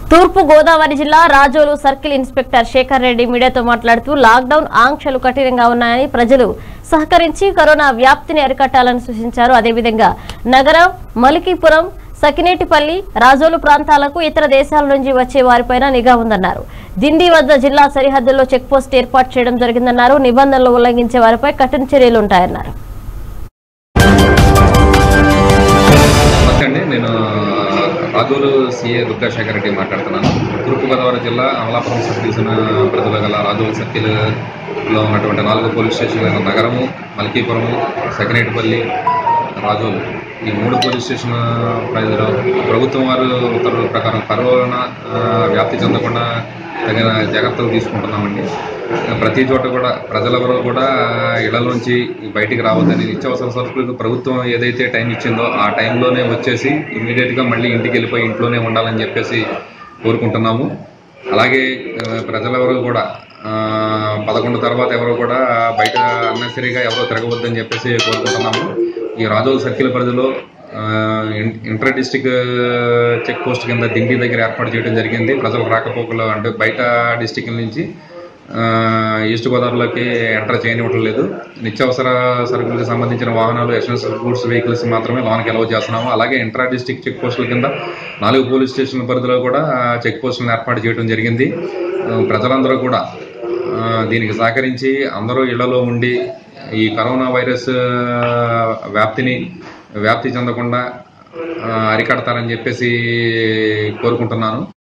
తూర్పు గోదావరి జిల్లా Razole circle inspector Sekhar Reddy మీడియాతో మాట్లాడుతూ లాక్డౌన్ ఆంక్షలు కఠినంగా ఉన్నాయని ప్రజలు సహకరించి కరోనా వ్యాప్తిని అరికట్టాలని సూచించారు అదేవిధంగా నగరం మలికీపురం సకినేటిపల్లి రాజోలు ప్రాంతాలకు ఇతర దేశాల నుంచి వచ్చే వారిపైన నిఘా ఉందన్నారు దిండి వద్ద జిల్లా సరిహద్దుల్లో చెక్పోస్ట్ ఏర్పాటు చేయడం జరిగిందన్నారు నిబంధనలు ఉల్లంఘించే వారిపై కఠిన చర్యలు ఉంటాయన్నారు నమస్తే అండి నేను రాజోలు సిఏ దుర్గాశేఖర్ రెడ్డి మాట్లాడుతున్నాను తూర్పుగోదావరి జిల్లా అమలాపురం సబ్ డివిజన్ పరిధిలో గల రాజోలు సర్కిల్లో ఉన్నటువంటి నాలుగు పోలీస్ స్టేషన్లు నగరము మల్కీపురము సెకనేటిపల్లి రాజోలు ఈ మూడు పోలీస్ స్టేషన్ పరిధిలో ప్రభుత్వం వారు ఉత్తర్వుల ప్రకారం కరోనా ఆ, వ్యాప్తి చెందకుండా తగిన జాగ్రత్తలు తీసుకుంటున్నామండి ప్రతి చోట కూడా ప్రజలెవరూ కూడా ఇళ్లలోంచి బయటికి రావద్దని నిత్యావసర సరుకులకు ప్రభుత్వం ఏదైతే టైం ఇచ్చిందో ఆ టైంలోనే వచ్చేసి ఇమీడియట్గా మళ్ళీ ఇంటికి వెళ్ళిపోయి ఇంట్లోనే ఉండాలని చెప్పేసి కోరుకుంటున్నాము అలాగే ఆ, ప్రజలెవరూ కూడా ఆ, పదకొండు తర్వాత ఎవరు కూడా బయట అన్నెసరీగా ఎవరో తిరగవద్దని చెప్పేసి కోరుకుంటున్నాము ఈ రాజోల్ సర్కిల్ పరిధిలో ఆ, in- inter district check post కింద దిండి దగ్గర ఏర్పాటు చేయడం జరిగింది ప్రజల రాకపోకలు అంటే బయట డిస్టిక్ నుంచి ఆ, ఈస్ట్ గోదావరిలోకి ఎంటర్ చేయనివ్వడం లేదు నిత్యావసర సరుకులకు సంబంధించిన వాహనాలు ఎసెన్షియల్ గూడ్స్ వెహికల్స్ మాత్రమే లోనికి అలౌ చేస్తున్నాము అలాగే ఇంట్రా డిస్టిక్ చెక్ పోస్టుల కింద నాలుగు పోలీస్ స్టేషన్ల పరిధిలో కూడా చెక్ పోస్టులను ఏర్పాటు చేయడం జరిగింది ఆ, ప్రజలందరూ కూడా ఆ, దీనికి సహకరించి అందరూ ఇళ్లలో ఉండి ఈ కరోనా వైరస్ ఆ, వ్యాప్తిని వ్యాప్తి చెందకుండా ఆ, అరికడతారని చెప్పేసి కోరుకుంటున్నాను